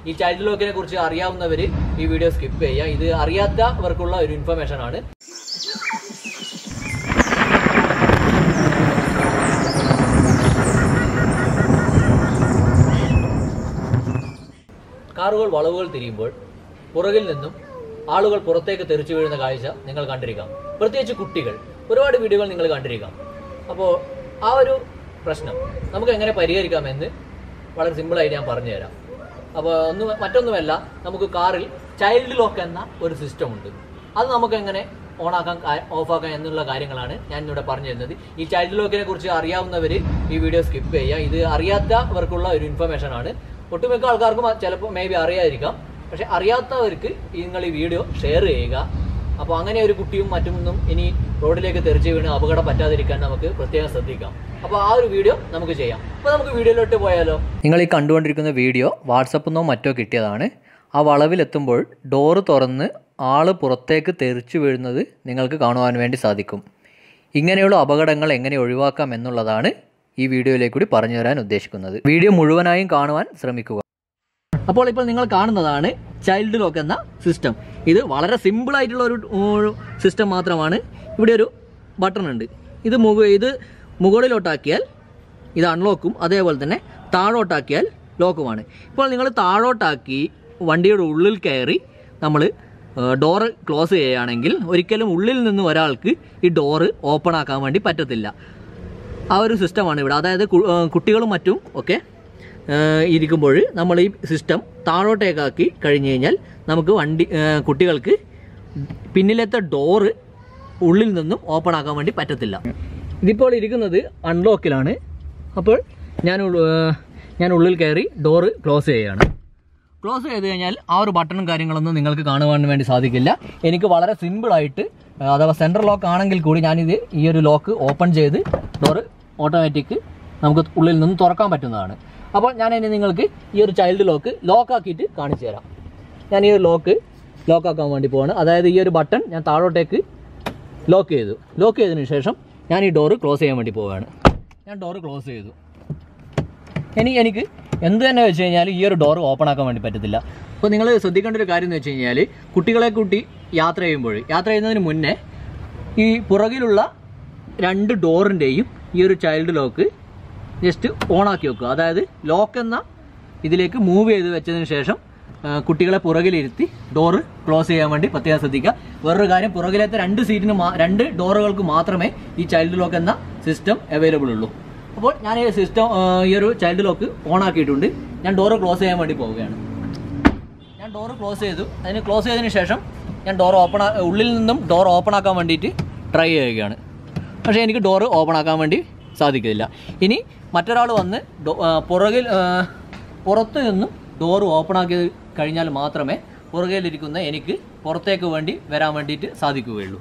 ഈ ചൈൽഡ് ലോക്കിനെ കുറിച്ച് അറിയാവുന്നവർ ഈ വീഡിയോ സ്കിപ്പ് ചെയ്യുക ഇത് അറിയാത്തവർക്കുള്ള ഒരു ഇൻഫർമേഷൻ ആണ് കാറുകൾ വളവുകൾ തിരിയുമ്പോൾ പുറകിൽ നിന്നും ആളുകൾ പുറത്തേക്ക് തെറിച്ചു വീഴുന്ന കാഴ്ച നിങ്ങൾ കണ്ടിരിക്കാം പ്രത്യേകിച്ച് കുട്ടികൾ ഒരുപാട് വീഡിയോകൾ നിങ്ങൾ കണ്ടിരിക്കാം അപ്പോൾ ആ ഒരു പ്രശ്നം നമുക്ക് എങ്ങനെ പരിഹരിക്കാമെന്ന് വളരെ സിമ്പിളായിട്ട് ഞാൻ പറഞ്ഞുതരാം അപ്പോൾ ഒന്ന് മറ്റൊന്നുമല്ല നമുക്ക് കാറിൽ ചൈൽഡ് ലോക്ക് എന്ന ഒരു സിസ്റ്റം ഉണ്ട് അത് നമുക്ക് എങ്ങനെ ഓണാക്കാൻ ഓഫാക്കാം എന്നുള്ള കാര്യങ്ങളാണ് ഞാൻ ഇവിടെ പറഞ്ഞു തരുന്നത് ഈ ചൈൽഡ് ലോക്കിനെ കുറിച്ച് അറിയാവുന്നവർ ഈ വീഡിയോ സ്കിപ്പ് ചെയ്യുക ഇത് അറിയാത്തവർക്കുള്ള ഒരു ഇൻഫർമേഷൻ ആണ് ഒട്ടുമിക്ക ആൾക്കാർക്കും ചിലപ്പോൾ മേ ബി അറിയാതിരിക്കാം പക്ഷെ അറിയാത്തവർക്ക് നിങ്ങൾ ഈ വീഡിയോ ഷെയർ ചെയ്യുക അപ്പോൾ അങ്ങനെ ഒരു കുട്ടിയും മറ്റൊന്നും ഇനി റോഡിലേക്ക് തെറിച്ച് വീണ് അപകടം പറ്റാതിരിക്കാൻ നമുക്ക് പ്രത്യേകം ശ്രദ്ധിക്കാം അപ്പോൾ ആ ഒരു വീഡിയോ നമുക്ക് ചെയ്യാം അപ്പോൾ നമുക്ക് വീഡിയോയിലോട്ട് പോയാലോ നിങ്ങൾ ഈ കണ്ടുകൊണ്ടിരിക്കുന്ന വീഡിയോ വാട്സപ്പിൽ നിന്നോ മറ്റോ കിട്ടിയതാണ് ആ വളവിലെത്തുമ്പോൾ ഡോറ് തുറന്ന് ആൾ പുറത്തേക്ക് തെറിച്ചു വീഴുന്നത് നിങ്ങൾക്ക് കാണുവാൻ വേണ്ടി സാധിക്കും ഇങ്ങനെയുള്ള അപകടങ്ങൾ എങ്ങനെ ഒഴിവാക്കാം എന്നുള്ളതാണ് ഈ വീഡിയോയിലേക്ക് കൂടി പറഞ്ഞു തരാൻ ഉദ്ദേശിക്കുന്നത് വീഡിയോ മുഴുവനായും കാണുവാൻ ശ്രമിക്കുക അപ്പോൾ ഇപ്പോൾ നിങ്ങൾ കാണുന്നതാണ് ചൈൽഡ് ലോക്ക് എന്ന സിസ്റ്റം ഇത് വളരെ സിമ്പിൾ ആയിട്ടുള്ള ഒരു ഒരു സിസ്റ്റം മാത്രമാണ് ഇവിടെ ഒരു ബട്ടൺ ഉണ്ട് ഇത് മുക ഇത് മുകളിലോട്ടാക്കിയാൽ ഇത് അൺലോക്കും അതേപോലെ തന്നെ താഴോട്ടാക്കിയാൽ ലോക്കുമാണ് ഇപ്പോൾ നിങ്ങൾ താഴോട്ടാക്കി വണ്ടിയുടെ ഉള്ളിൽ കയറി നമ്മൾ ഡോറ് ക്ലോസ് ചെയ്യുകയാണെങ്കിൽ ഒരിക്കലും ഉള്ളിൽ നിന്ന് ഒരാൾക്ക് ഈ ഡോറ് ഓപ്പൺ ആക്കാൻ വേണ്ടി പറ്റത്തില്ല ആ ഒരു സിസ്റ്റമാണ് ഇവിടെ അതായത് കു- ഏഹ് കുട്ടികളും മറ്റും ഒക്കെ ഏഹ് ഇരിക്കുമ്പോൾ നമ്മൾ ഈ സിസ്റ്റം താഴോട്ടേക്കാക്കി കഴിഞ്ഞ് കഴിഞ്ഞാൽ നമുക്ക് വണ്ടി ഏഹ് കുട്ടികൾക്ക് പിന്നിലത്തെ ഡോറ് ഉള്ളിൽ നിന്നും ഓപ്പൺ ആക്കാൻ വേണ്ടി പറ്റത്തില്ല ഇതിപ്പോൾ ഇരിക്കുന്നത് അൺലോക്കിലാണ് അപ്പോൾ ഞാൻ ഉൾ- ഏഹ് ഞാൻ ഉള്ളിൽ കയറി ഡോറ് ക്ലോസ് ചെയ്യുകയാണ് ക്ലോസ് ചെയ്ത് കഴിഞ്ഞാൽ ആ ഒരു ബട്ടണും കാര്യങ്ങളൊന്നും നിങ്ങൾക്ക് കാണുവാൻ വേണ്ടി സാധിക്കില്ല എനിക്ക് വളരെ സിമ്പിളായിട്ട് അഥവാ സെൻട്രൽ ലോക്ക് ആണെങ്കിൽ കൂടി ഞാനിത് ഈ ഒരു ലോക്ക് ഓപ്പൺ ചെയ്ത് ഡോറ് ഓട്ടോമാറ്റിക് നമുക്ക് ഉള്ളിൽ നിന്ന് തുറക്കാൻ പറ്റുന്നതാണ് അപ്പോൾ ഞാൻ ഇനി നിങ്ങൾക്ക് ഈ ഒരു ചൈൽഡ് ലോക്ക് ലോക്കാക്കിയിട്ട് കാണിച്ചു തരാം ഞാൻ ഈ ഒരു ലോക്ക് ലോക്കാക്കാൻ വേണ്ടി പോവാണ് അതായത് ഈ ഒരു ബട്ടൺ ഞാൻ താഴോട്ടേക്ക് ലോക്ക് ചെയ്തു ലോക്ക് ചെയ്തതിന് ശേഷം ഞാൻ ഈ ഡോറ് ക്ലോസ് ചെയ്യാൻ വേണ്ടി പോവുകയാണ് ഞാൻ ഡോറ് ക്ലോസ് ചെയ്തു ഇനി എനിക്ക് എന്ത് തന്നെ വെച്ച് കഴിഞ്ഞാൽ ഈ ഒരു ഡോർ ഓപ്പൺ ആക്കാൻ വേണ്ടി പറ്റത്തില്ല അപ്പോൾ നിങ്ങൾ ശ്രദ്ധിക്കേണ്ട ഒരു കാര്യം എന്ന് വെച്ച് കഴിഞ്ഞാൽ കുട്ടികളെ കൂട്ടി യാത്ര ചെയ്യുമ്പോൾ യാത്ര ചെയ്യുന്നതിന് മുന്നേ ഈ പുറകിലുള്ള രണ്ട് ഡോറിൻ്റെയും ഈ ഒരു ചൈൽഡ് ലോക്ക് ജസ്റ്റ് ഓൺ ആക്കി വെക്കുക അതായത് ലോക്ക് എന്ന ഇതിലേക്ക് മൂവ് ചെയ്ത് വെച്ചതിന് ശേഷം ആ, കുട്ടികളെ പുറകിലിരുത്തി ഡോറ് ക്ലോസ് ചെയ്യാൻ വേണ്ടി പ്രത്യേകം ശ്രദ്ധിക്കുക വേറൊരു കാര്യം പുറകിലത്തെ രണ്ട് സീറ്റിന് മാ- രണ്ട് ഡോറുകൾക്ക് മാത്രമേ ഈ ചൈൽഡ് ലോക്ക് എന്ന സിസ്റ്റം അവൈലബിൾ ഉള്ളൂ അപ്പോൾ ഞാൻ ഈ സിസ്റ്റം ഈ ഒരു ചൈൽഡ് ലോക്ക് ഓൺ ആക്കിയിട്ടുണ്ട് ഞാൻ ഡോറ് ക്ലോസ് ചെയ്യാൻ വേണ്ടി പോവുകയാണ് ഞാൻ ഡോറ് ക്ലോസ് ചെയ്തു അതിന് ക്ലോസ് ചെയ്തതിന് ശേഷം ഞാൻ ഡോർ ഓപ്പൺ ഉള്ളിൽ നിന്നും ഡോർ ഓപ്പൺ ആക്കാൻ വേണ്ടിയിട്ട് ട്രൈ ചെയ്യുകയാണ് പക്ഷേ എനിക്ക് ഡോറ് ഓപ്പൺ ആക്കാൻ വേണ്ടി സാധിക്കില്ല ഇനി മറ്റൊരാൾ വന്ന് ഡോ- ആ, പുറകിൽ ആ, പുറത്ത് നിന്നും ഡോറ് ഓപ്പൺ ആക്കി കഴിഞ്ഞാൽ മാത്രമേ പുറകിലിരിക്കുന്ന എനിക്ക് പുറത്തേക്ക് വേണ്ടി വരാൻ വേണ്ടിയിട്ട് സാധിക്കുകയുള്ളൂ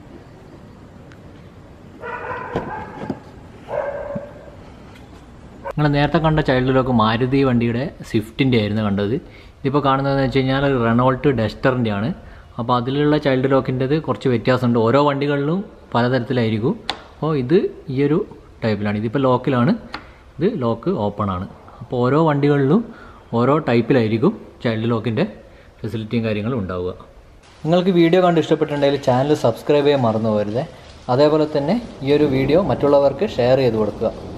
നിങ്ങൾ നേരത്തെ കണ്ട ചൈൽഡ് ലോക്ക് മാരുതി വണ്ടിയുടെ സ്വിഫ്റ്റിൻ്റെ ആയിരുന്നു കണ്ടത് ഇതിപ്പോൾ കാണുന്നതെന്ന് വെച്ച് കഴിഞ്ഞാൽ റെനോൾട്ട് ഡസ്റ്ററിൻ്റെ ആണ് അപ്പോൾ അതിലുള്ള ചൈൽഡ് ലോക്കിൻ്റെത് കുറച്ച് വ്യത്യാസമുണ്ട് ഓരോ വണ്ടികളിലും പലതരത്തിലായിരിക്കും അപ്പോൾ ഇത് ഈ ഒരു ടൈപ്പിലാണ് ഇതിപ്പോൾ ലോക്കിലാണ് ഇത് ലോക്ക് ഓപ്പൺ ആണ് അപ്പോൾ ഓരോ വണ്ടികളിലും ഓരോ ടൈപ്പിലായിരിക്കും ചൈൽഡ് ലോക്കിൻ്റെ ഫെസിലിറ്റിയും കാര്യങ്ങളും ഉണ്ടാവുക നിങ്ങൾക്ക് വീഡിയോ കണ്ട് ഇഷ്ടപ്പെട്ടിട്ടുണ്ടെങ്കിൽ ചാനൽ സബ്സ്ക്രൈബ് ചെയ്യാൻ മറന്നു പോകരുത് അതേപോലെ തന്നെ ഈ ഒരു വീഡിയോ മറ്റുള്ളവർക്ക് ഷെയർ ചെയ്ത് കൊടുക്കുക